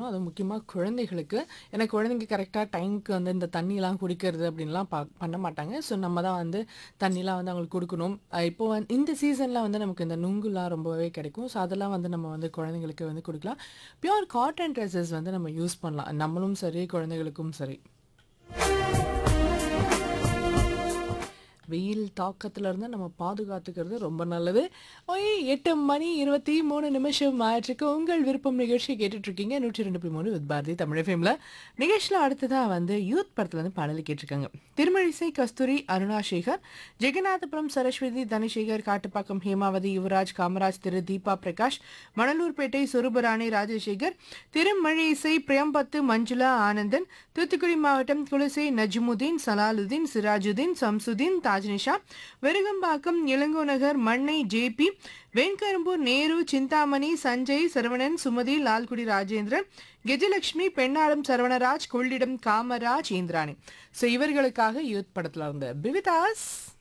கொடுக்கணும் அதுவும் முக்கியமாக குழந்தைகளுக்கு ஏன்னா குழந்தைங்க கரெக்டாக டைமுக்கு வந்து இந்த தண்ணிலாம் குடிக்கிறது அப்படின்லாம் பா பண்ண மாட்டாங்க ஸோ நம்ம தான் வந்து தண்ணிலாம் வந்து அவங்களுக்கு கொடுக்கணும் அஹ் இப்போ வந்து இந்த சீசனில் வந்து நமக்கு இந்த நுங்குலாம் ரொம்பவே கிடைக்கும் ஸோ அதெல்லாம் வந்து நம்ம வந்து குழந்தைங்களுக்கு வந்து கொடுக்கலாம் பியூர் காட்டன் ட்ரெஸ்ஸஸ் வந்து நம்ம யூஸ் பண்ணலாம் நம்மளும் சரி குழந்தைகளுக்கும் சரி வெயில் தாக்கத்துல இருந்து நம்ம பாதுகாத்துக்கிறது ரொம்ப நல்லது ஓய் எட்டு மணி இருபத்தி மூணு நிமிஷம் ஆயிற்றுக்கு உங்கள் விருப்பம் நிகழ்ச்சி கேட்டுட்டு இருக்கீங்க நூற்றி ரெண்டு புள்ளி மூணு வித் பாரதி தமிழ் ஃபேமில் நிகழ்ச்சியில் அடுத்ததா வந்து யூத் படத்துல இருந்து பாடல் கேட்டிருக்காங்க திருமழிசை கஸ்தூரி அருணா சேகர் ஜெகநாதபுரம் சரஸ்வதி தனசேகர் காட்டுப்பாக்கம் ஹேமாவதி யுவராஜ் காமராஜ் திரு தீபா பிரகாஷ் மணலூர்பேட்டை சொருபராணி ராஜசேகர் திருமழிசை பிரியம்பத்து மஞ்சுளா ஆனந்தன் தூத்துக்குடி மாவட்டம் குலசை நஜ்முதீன் சலாலுதீன் சிராஜுதீன் சம்சுதீன் தாஜ்னிஷா வெருகம்பாக்கம் இளங்கோ நகர் மண்ணை ஜேபி வெண்கரும்பூர் நேரு சிந்தாமணி சஞ்சய் சரவணன் சுமதி லால்குடி ராஜேந்திரன் கெஜலட்சுமி பெண்ணாடம் சரவணராஜ் கொள்ளிடம் காமராஜ் இந்திராணி ஸோ இவர்களுக்காக யூத் படத்துல இருந்த பிவிதாஸ்